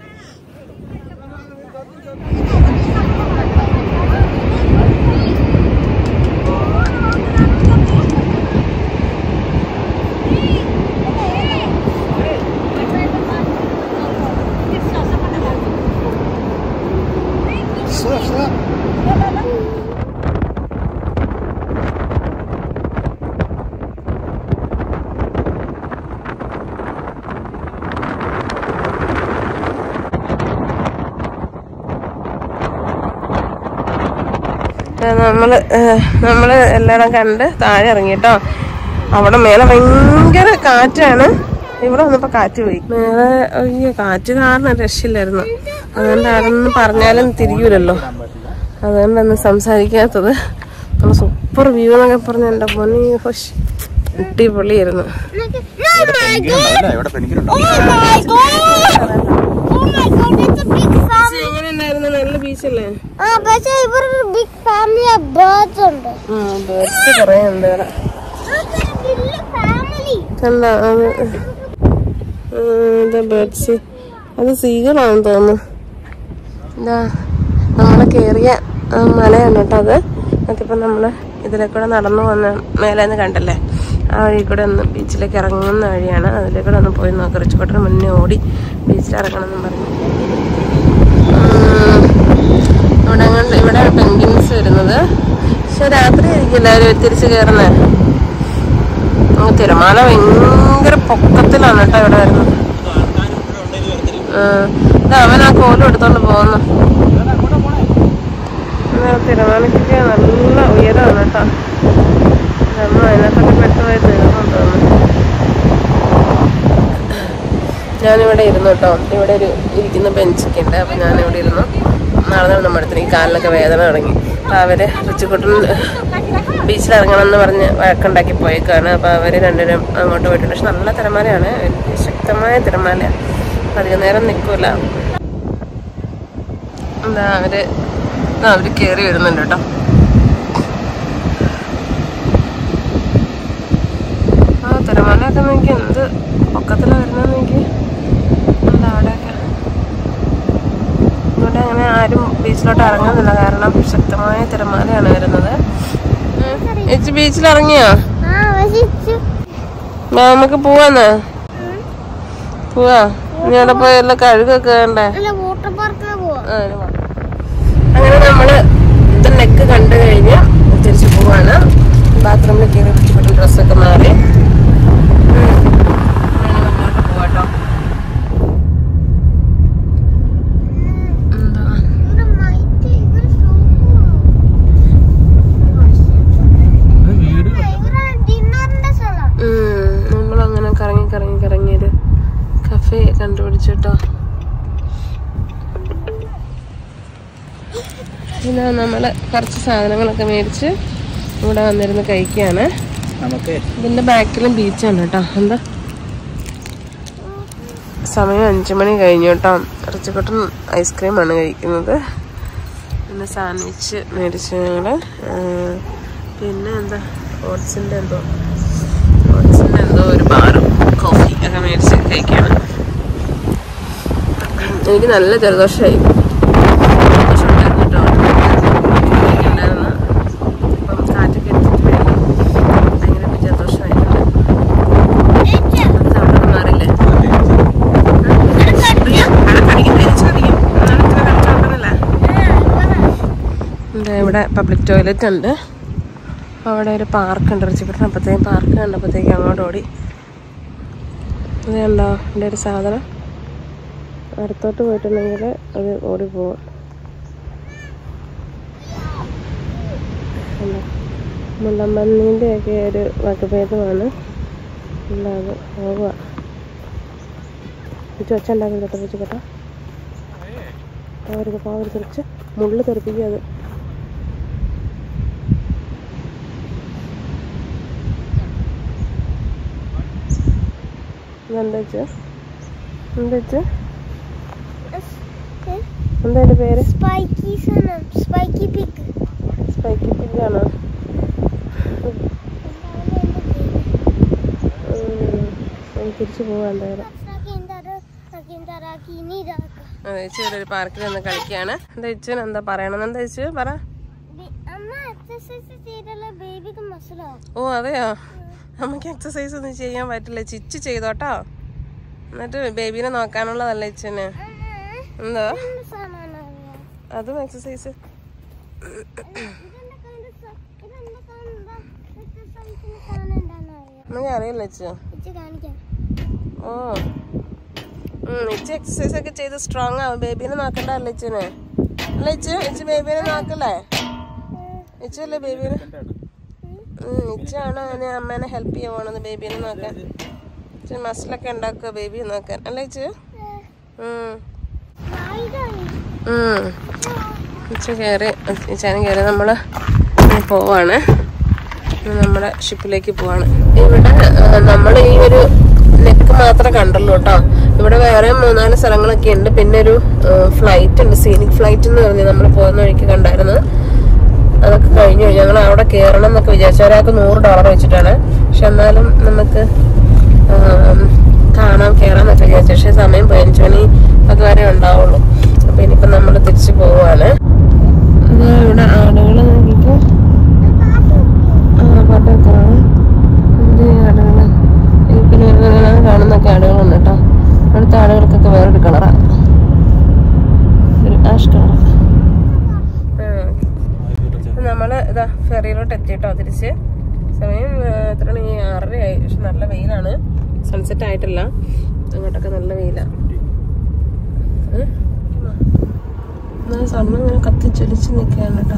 ആ, നമ്മള് ഏ, നമ്മള് എല്ലായിടം കണ്ട് താഴെ ഇറങ്ങിട്ടോ അവിടെ മേലെ ഭയങ്കര കാറ്റാണ് ഇവിടെ വന്നപ്പോ കാറ്റ് പോയി മേലെ അയ്യോ കാറ്റ് കാരണം രക്ഷയില്ലായിരുന്നു അതുകൊണ്ട് ആരെന്ന് പറഞ്ഞാലും തിരിയൂലല്ലോ അതുകൊണ്ടൊന്നും സംസാരിക്കാത്തത് നമ്മൾ സൂപ്പർ വ്യൂ എന്നൊക്കെ പറഞ്ഞ എന്റെ പൊന്നി ഹോഷ് അടിപൊളിയായിരുന്നു ഇവിടെ പെൻഗിനുണ്ടോ Oh my god, it's a big family. എങ്ങനെ ഉണ്ടായിരുന്നു നല്ല ബീച്ചല്ലേ ആ പക്ഷേ ഇവിടെ ഒരു ബിഗ് ഫാമിലി ഓഫ് ബേർഡ്സ് ഉണ്ട് ബേർഡ്സ് കുറേ ഉണ്ട് ഇവിടെ വലിയ ഫാമിലി കണ്ട അത് ഇത് ബേർഡ്സ് അത് സീകളാണെന്ന് തോന്നുന്നു എന്താ നമ്മള് കേറിയ ആ മലയാണ് കേട്ടോ അത് അതിപ്പോ നമ്മള് ഇതിലെ കൂടെ നടന്നു വന്ന മേലെ നിന്ന് കണ്ടല്ലേ ആ വഴി കൂടെ ഒന്ന് ബീച്ചിലേക്ക് ഇറങ്ങുന്ന വഴിയാണ് അതിലെ കൂടെ ഒന്ന് പോയി നോക്കാം റിച്ചുകോട്ടിന് മുന്നേ ഓടി ബീച്ചിൽ ഇറങ്ങണം എന്നും പറഞ്ഞു ഉം. ഇവിടെ അങ്ങോട്ട് ഇവിടെ പെൻഗിൻസ് വരുന്നത് പക്ഷെ രാത്രി ആയിരിക്കും എല്ലാവരും തിരിച്ചു കയറുന്നത് ആ, തിരമാല ഭയങ്കര പൊക്കത്തിലാണ് കേട്ടോ ഇവിടെ വരുന്നത് ആ, ദാ അവൻ ആ കോലും എടുത്തോണ്ട് പോകുന്നു ആ, തിരമാലയ്ക്കൊക്കെ നല്ല ഉയരമാണ് കേട്ടോ നമ്മൾ അതിനകത്തൊക്കെ പെട്ടുപോയി തീർന്നു തോന്നുന്നു ഞാനിവിടെ ഇരുന്നു കേട്ടോ ഇവിടെ ഒരു ഇരിക്കുന്ന ബെഞ്ചൊക്കെ ഉണ്ട് അപ്പം ഞാനിവിടെ ഇരുന്നു നാളെ നമ്മുടെ അടുത്ത് ഈ കാലിനൊക്കെ വേദന തുടങ്ങി അപ്പം അവര് റിച്ചുക്കുട്ടൻ ബീച്ചിൽ ഇറങ്ങണം എന്ന് പറഞ്ഞ് വഴക്കുണ്ടാക്കി പോയേക്കാണ് അപ്പം അവര് രണ്ടുപേരും അങ്ങോട്ട് പോയിട്ടുണ്ട് പക്ഷെ നല്ല തിരമാലയാണ് വലിയ ശക്തമായ തിരമാലയാണ് അപ്പം അധികം നേരം നിൽക്കൂല എന്താ അവര് ആ അവര് കയറി വരുന്നുണ്ട് കേട്ടോ ആ തിരമാലയൊക്കെ നോക്കി എന്ത് പൊക്കത്തിലാണ് വരുന്നത് നോക്കി എന്താ അവിടെയൊക്കെ ഇവിടെ അങ്ങനെ ആരും ബീച്ചിലോട്ട് ഇറങ്ങുന്നില്ല കാരണം ശക്തമായ തിരമാലയാണ് വരുന്നത് ചേച്ചി ബീച്ചിൽ ഇറങ്ങിയോ ആ പക്ഷേ ഇച്ച് വാ, നമുക്ക് പോവാന്ന് പോവാ ഇനി അവിടെ പോയി എല്ലാം കഴുകൊക്കെ വേണ്ടേ അല്ല വാട്ടർ പാർക്കിൽ പോവാ ആ, ഇനി വാ. അങ്ങനെ നമ്മള് ഇത് നെക്ക് കണ്ടു കഴിഞ്ഞ് തിരിച്ചു പോവാണ് ബാത്റൂമിൽ കയറി പിടിച്ചിട്ട് ഡ്രസ്സൊക്കെ മാറി ഉം. ഇനി മുന്നോട്ട് പോവാട്ടോ എന്താ ഇവിടെ മൈറ്റ് ഇവിടെ വീട് ഇവിടെ ഡിന്നറിന്റെ സ്ഥലം നമ്മളങ്ങനെ കറങ്ങി കറങ്ങി കറങ്ങിയത് കഫേ കണ്ടുപിടിച്ചിട്ടോ പിന്നെ നമ്മള് കുറച്ച് സാധനങ്ങളൊക്കെ മേടിച്ച് ഇവിടെ വന്നിരുന്ന് കഴിക്കുകയാണ് നമുക്ക് ഇതിന്റെ ബാക്കിലും ബീച്ചാണ് കേട്ടോ എന്താ സമയം അഞ്ചു മണി കഴിഞ്ഞു കേട്ടോ ഇറച്ചിക്കൊട്ടൻ ഐസ്ക്രീമാണ് കഴിക്കുന്നത് പിന്നെ സാൻഡ്വിച്ച് മേടിച്ചു ഞങ്ങള് ആ, പിന്നെ എന്താ ഓട്സിന്റെ എന്തോ ഓട്സിന്റെ എന്തോ ഒരു ബാറും കോഫി ഒക്കെ മേടിച്ച് കഴിക്കാണ് എനിക്ക് നല്ല ജലദോഷമായി ജലദോഷം ഉണ്ടായിരുന്നു കേട്ടോ ഉണ്ടായിരുന്നു അപ്പം കാറ്റൊക്കെ എടുത്തിട്ട് വേണം ഭയങ്കര ജലദോഷമായിട്ടുണ്ട് അത് അവിടെ മാറില്ലേ എന്താ ഇവിടെ പബ്ലിക് ടോയ്ലറ്റ് ഉണ്ട് അപ്പോൾ അവിടെ ഒരു പാർക്ക് ഉണ്ട് റിച്ചിപ്പിട്ട് അപ്പോഴത്തേക്കും പാർക്ക് കണ്ടപ്പോഴത്തേക്കും അങ്ങോട്ട് ഓടി ഇത് കണ്ടോ ഇവിടെ ഒരു സാധനം അടുത്തോട്ട് പോയിട്ടുണ്ടെങ്കിൽ അത് ഓടിപ്പോവും കണ്ടോ? മുള്ളമ്പന്നീൻ്റെ ഒക്കെ ഒരു വകഭേദമാണ് എന്താ അത് പോവുക വെച്ചുണ്ടാക്കി കേട്ടോ വെച്ച് കേട്ടോ പാവരുത് പാവരുത് തെറിച്ച് മുള്ളു തെറിപ്പിക്കുക അത് എന്താ വെച്ചാ എന്താ വെച്ചാ എന്താ അതിന്റെ പേര് സ്പൈക്കി സാധനം സ്പൈക്കി പിക്ക് സ്പൈക്കി പില്ലാണോ തിരിച്ചു പോവാ എന്തായാലും ചേച്ചി ഒരു പാർക്കിൽ നിന്ന് കളിക്കാണ് എന്താ ചേച്ചി എന്താ പറയണം എന്താ ചേച്ചി പറ അമ്മ എക്സസൈസ് ചെയ്താലേ ബേബിക്ക് മസിലാവും ഓ അതെയോ നമുക്ക് എക്സസൈസ് ഒന്നും ചെയ്യാൻ പറ്റില്ല ചിച്ച് ചെയ്തോട്ടോ എന്നിട്ട് ബേബീനെ നോക്കാനുള്ളതല്ല ഇച്ചന് എന്താ അതും എക്സസൈസ് നമുക്ക് അറിയില്ല ഇച്ചു ഓ ഉം, ഇച്ച് എക്സസൈസ് ഒക്കെ ചെയ്ത് സ്ട്രോങ് ആവും ബേബീനെ നോക്കണ്ടല്ല ഇച്ചിന് അല്ല ഇച്ചു ഇച്ച് ബേബീനെ നോക്കല്ലേ ഇച്ചല്ലേ ബേബീനെ ഉം, ഇച്ചാണ് അവനെ അമ്മേനെ ഹെൽപ്പ് ചെയ്യാൻ പോണത് ബേബീനെ നോക്കാൻ ഇച്ചിരി മസിലൊക്കെ ഉണ്ടാക്കുക ബേബിയെ നോക്കാൻ അല്ലേ ഇച്ചു ഉം ഉം. ഇച്ച കയറി ഇച്ചാനും കയറി നമ്മള് പോവാണ് ഇനി നമ്മുടെ ഷിപ്പിലേക്ക് പോവാണ് ഇവിടെ നമ്മൾ ഈ ഒരു നെക്ക് മാത്രമേ കണ്ടുള്ളൂ കേട്ടോ ഇവിടെ വേറെ മൂന്നാല് സ്ഥലങ്ങളൊക്കെ ഉണ്ട് പിന്നെ ഒരു ഫ്ലൈറ്റ് ഉണ്ട് സീനിക് ഫ്ലൈറ്റ് എന്ന് പറഞ്ഞ് നമ്മൾ പോകുന്ന വഴിക്ക് കണ്ടായിരുന്നു അതൊക്കെ കഴിഞ്ഞു ഞങ്ങൾ അവിടെ കയറണം എന്നൊക്കെ വിചാരിച്ചു ഒരാൾക്ക് നൂറ് ഡോളർ വെച്ചിട്ടാണ് പക്ഷെ എന്നാലും നമുക്ക് ആം, കാണാൻ കയറാന്നൊക്കെ വിചാരിച്ചു പക്ഷെ സമയം പതിനഞ്ച് മണി അത് വരെ ഉണ്ടാവുള്ളൂ അപ്പൊ ഇനിയിപ്പോ നമ്മൾ തിരിച്ചു പോവാണ് ഇതാ ഇവിടെ ആടുകൾ നോക്കിക്കോ ആ പാട്ടൊക്കെ എന്ത് ആടുകള് ഈ പിന്നെ ഇങ്ങനെ കാണുന്നൊക്കെ ആടുകളുണ്ട് കേട്ടോ ഇവിടുത്തെ ആടുകൾക്കൊക്കെ വേറൊരു കളറാ ഒരു ആഷ് കളർ നമ്മള് ഇതാ ഫെറിയിലോട്ട് എത്തിയിട്ടോ തിരിച്ച് സമയം ആ, എത്ര മണി ആറരയായി പക്ഷെ നല്ല വെയിലാണ് സൺസെറ്റ് ആയിട്ടില്ല അങ്ങോട്ടൊക്കെ നല്ല വെയിലാ സണ്ണ് ഇങ്ങനെ കത്തിച്ചൊലിച്ച് നിൽക്കുകയാണ് കേട്ടോ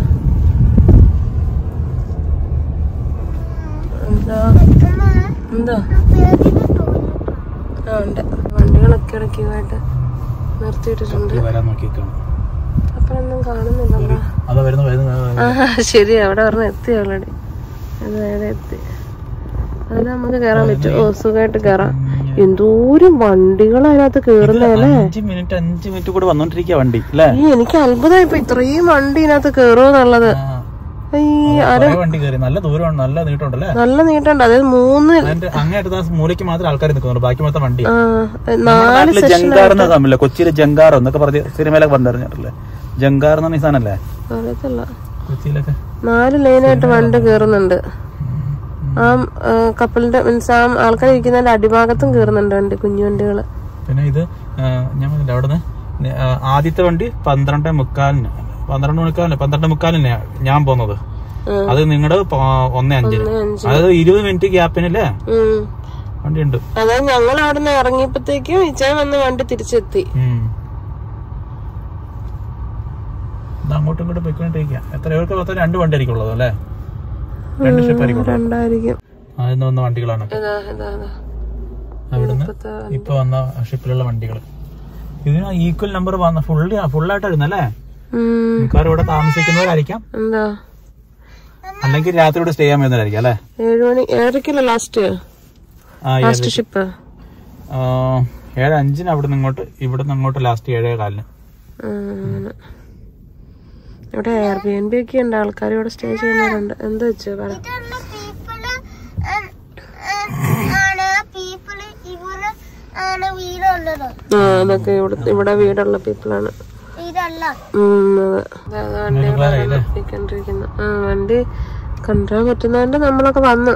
എന്താ എന്താ ആ ഉണ്ട് വണ്ടികളൊക്കെ ഇടയ്ക്കുമായിട്ട് നിർത്തിയിട്ടിട്ടുണ്ട് വരാൻ നോക്കിയേക്കാണ് അപ്പഴൊന്നും കാണുന്നില്ലല്ലോ അതാ വരുന്ന വരുന്ന ആ ശരി അവിടെ പറഞ്ഞ എത്തി ഓൾറെഡി അതായത് എത്തി അതിൽ നമുക്ക് കയറാൻ പറ്റും ഓ സുഖമായിട്ട് കയറാം എന്തോരം വണ്ടികൾ അതിനകത്ത് കേറുന്നതല്ലേ അഞ്ച് മിനിറ്റ് അഞ്ച് മിനിറ്റ് കൂടെ വന്നോണ്ടിരിക്കുക വണ്ടി അല്ലേ ഈ എനിക്ക് അത്ഭുതമായി ഇപ്പൊ ഇത്രയും വണ്ടി ഇതിനകത്ത് കേറുമെന്നുള്ളത് ഈ കുറെ വണ്ടി കയറി നല്ല ദൂരമാണ് നല്ല നീട്ടമുണ്ടല്ലേ നല്ല നീട്ടുണ്ട് അതായത് മൂന്ന് അതിന്റെ അങ്ങേറ്റത്തെ ആ മൂലയ്ക്ക് മാത്രം ആൾക്കാർ നിൽക്കുന്നുണ്ട് ബാക്കി മൊത്തം വണ്ടി ആ, നാല് നാട്ടില് ജങ്കാർ എന്ന തമ്മില്ല കൊച്ചിയില് ജങ്കാർ എന്നൊക്കെ പറഞ്ഞ് സിനിമയിലൊക്കെ പറഞ്ഞിട്ടില്ലേ ജങ്കാർ എന്ന് പറഞ്ഞ ഈ സാധനല്ലേ അറിയത്തില്ല കൊച്ചിയിലൊക്കെ നാല് ലൈനായിട്ട് വണ്ടി കേറുന്നുണ്ട് ആ ആ, കപ്പലിന്റെ മീൻസ് ആ ആൾക്കാർ ഇരിക്കുന്നതിന്റെ അടിഭാഗത്തും കേറുന്നുണ്ട് വണ്ടി കുഞ്ഞു വണ്ടികള് പിന്നെ ഇത് ആ, ഞാൻ പറഞ്ഞില്ല അവിടെ നിന്ന് ആദ്യത്തെ വണ്ടി പന്ത്രണ്ട് മുക്കാലിന് പന്ത്രണ്ട് മുക്കാലിന് പന്ത്രണ്ട് മുക്കാലിന് ഞാൻ പോകുന്നത് ഉം. അത് നിങ്ങളുടെ ഒന്നേ അഞ്ചിന് ഒന്നേ അഞ്ച്. അതായത് ഇരുപത് മിനിറ്റ് ഗ്യാപ്പിനല്ലേ ഉം. വണ്ടി ഉണ്ട് അതായത് ഞങ്ങൾ അവിടെ നിന്ന് ഇറങ്ങിയപ്പോഴത്തേക്കും ഇച്ചാൻ വന്ന് വണ്ടി തിരിച്ചെത്തി ഉം. ഇത് അങ്ങോട്ടും ഇങ്ങോട്ടും പോയിക്കൊണ്ടിരിക്കുക എത്ര പേർക്ക് മൊത്തം രണ്ട് വണ്ടി ആയിരിക്കും ഉള്ളത് അല്ലേ രണ്ട് ഷിപ്പ് ആയിരിക്കും ഉള്ളത്. രണ്ടായിരിക്കും അതിന്ന് വന്ന വണ്ടികളാണ് ഇതാ ഇതാ ഇതാ അവിടുന്ന് ഇപ്പത്തെ ഇപ്പൊ വന്ന ഷിപ്പിലുള്ള വണ്ടികൾ ഇതിന് ഈക്വൽ നമ്പർ വന്ന ഫുള്ളി ഫുള്ളായിട്ട് വരുന്നല്ലേ ഉം. മിക്കവാറും ഇവിടെ താമസിക്കുന്നവരായിരിക്കാം എന്താ അല്ലെങ്കിൽ രാത്രി ഇവിടെ സ്റ്റേ ചെയ്യാൻ വരുന്നവരായിരിക്കും അല്ലേ ഏഴ് മണി ഏഴരക്കല്ല ലാസ്റ്റ് ആ, ഏഴ്. ലാസ്റ്റ് ഷിപ്പ് ആ, ഏഴ് അഞ്ചിന് അവിടെ നിന്ന് ഇങ്ങോട്ട് ഇവിടെ നിന്ന് അങ്ങോട്ട് ലാസ്റ്റ് ഏഴേ കാലിന് അങ്ങനെ ഇവിടെ എയർ ബി എൻ ബി ഒക്കെ ഉണ്ട് ആൾക്കാർ ഇവിടെ സ്റ്റേ ചെയ്യുന്നവരുണ്ട് എന്താ വെച്ചു പറ ഇതുള്ള പീപ്പിള് ആണ് പീപ്പിള് ഇവര് ആണ് വീടുള്ളത് ആ അതൊക്കെ ഇവിടെ ഇവിടെ വീടുള്ള പീപ്പിളാണ് വീടല്ല മനസ്സിലായില്ലേ? വണ്ടികളാണ് ആ വണ്ടി കണ്ടാൻ പറ്റുന്നതുകൊണ്ട് നമ്മളൊക്കെ വന്ന്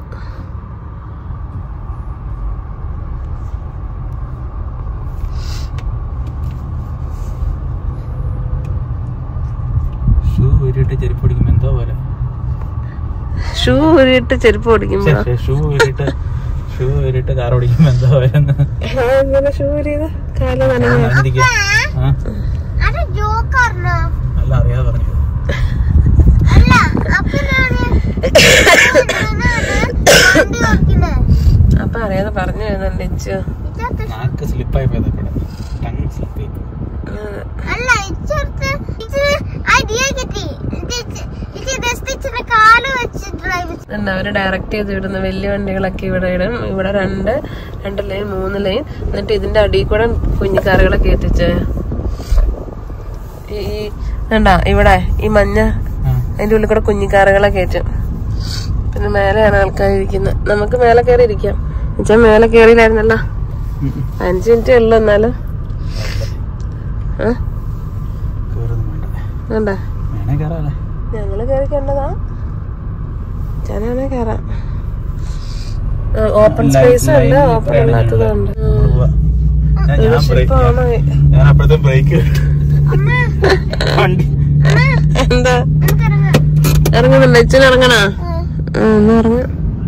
ഷൂ ഊരിയിട്ട് ചെരുപ്പ് പിടിക്കുമ്പോ എന്തോ പോലെ ഷൂ ഊരിയിട്ട് ചെരുപ്പ് ഓടിക്കുമ്പോ ഷൂ ഊരിയിട്ട് ഷൂ ഊരിയിട്ട് കാർ ഓടിക്കുമ്പോ എന്തോ പോലെ എങ്ങനെ ഷൂ ഊരിയത് കാല നനഞ്ഞ ആ അത് ജോക്കറിനോ നല്ല അറിയാതെ പറഞ്ഞു അല്ല അപ്പൊ ഞാന് വണ്ടി ഓടിക്കുന്നേ അപ്പൊ അറിയാതെ പറഞ്ഞു തരുന്നുണ്ട് ഇച്ചു ഇച്ചത്തെ നാക്ക് സ്ലിപ്പായി പോയത് ഇവിടെ ടങ് സ്ലിപ്പ് ചെയ്തു അല്ല ഇച്ചടുത്ത് വീഡിയോ കിട്ടി ഇത് ഇച്ചി- ഇത് ജസ്റ്റ് ഇച്ചിരി കാല് വെച്ച് ഡ്രൈവ് ഉണ്ട് അവര് ഡയറക്റ്റ് ചെയ്ത് വിടുന്ന വലിയ വണ്ടികളൊക്കെ ഇവിടെ ഇടും ഇവിടെ രണ്ട് രണ്ട് ലൈൻ മൂന്ന് ലൈൻ എന്നിട്ട് ഇതിന്റെ അടിയിൽ കൂടെ കുഞ്ഞു കാറുകളെ കയറ്റിച്ച് ഈ ഈ- കണ്ടാ ഇവിടെ ഈ മഞ്ഞ അതിന്റെ ഉള്ളിൽ കൂടെ കുഞ്ഞിക്കാറുകളെ കയറ്റും പിന്നെ മേലെയാണ് ആൾക്കാർ ഇരിക്കുന്നത് നമുക്ക് മേലെ കയറി ഇരിക്കാം എന്നുവെച്ചാ മേലെ കയറിയില്ലായിരുന്നല്ലോ അഞ്ചു മിനിറ്റേ ഉള്ളു എന്നാലും ആ വേണ്ട ഞങ്ങള് കയറി കണ്ടതാ ഞാനാണെ കയറാം ഓപ്പൺ സ്പേസ് ഉണ്ട് ഓപ്പൺ അല്ലാത്തതുണ്ട് ഞാൻ അപ്പോഴത്തെ ബ്രേക്ക് വണ്ടി എന്താ ഇറങ്ങുന്നുണ്ട് ഇച്ചിരി ഇറങ്ങണാ ആ, എന്നാ ഇറങ്ങ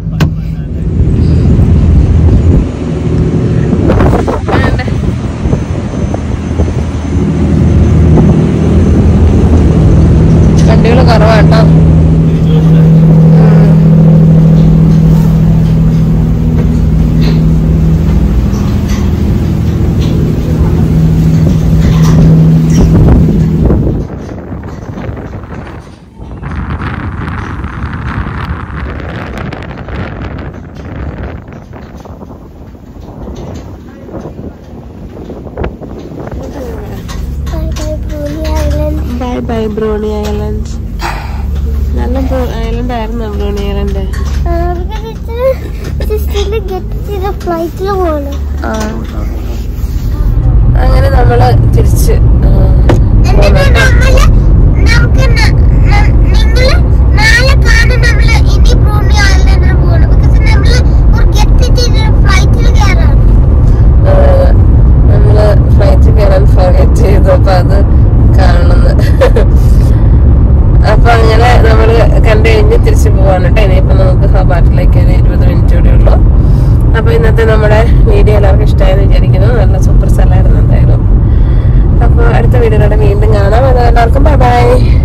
വണ്ടികൾ കുറവാട്ടോ ബൈ ബൈ ബ്രോണി ഐലൻഡ് നല്ല ഐലൻഡ് ആയിരുന്നു ബ്രോണി ഐലൻഡ് ഫ്ലൈറ്റിൽ പോകണം ആ അങ്ങനെ നമ്മള് തിരിച്ച് ആ, എന്നിട്ട് നമ്മള് നമുക്ക് ന- ന- നിങ്ങള് നാളെ കാണും നമ്മള് ഇനി ബ്രൂണി ഐലൻഡിൽ പോകണം ബിക്കോസ് നമ്മള് ഒരു ഗെറ്റ് ചെയ്ത് ഫ്ലൈറ്റിൽ കയറാം ആ, നമ്മള് ഫ്ലൈറ്റ് കയറാൻ ഫോർഗറ്റ് ചെയ്തു അപ്പൊ അത് കാണുന്നത് അപ്പൊ അങ്ങനെ നമ്മള് കണ്ടു കഴിഞ്ഞ് തിരിച്ചു പോവാണ് കേട്ടോ ഇനിയിപ്പോ നമുക്ക് ഹോബാട്ടിലേക്ക് ഒരു ഇരുപത് മിനിറ്റ് കൂടെ ഉള്ളൂ അപ്പൊ ഇന്നത്തെ നമ്മുടെ വീഡിയോ എല്ലാവർക്കും ഇഷ്ടമായെന്ന് വിചാരിക്കുന്നു നല്ല സൂപ്പർ സ്ഥലമായിരുന്നു എന്തായാലും അപ്പൊ അടുത്ത വീഡിയോയിലൂടെ വീണ്ടും കാണാം അത് എല്ലാവർക്കും ബൈ ബൈ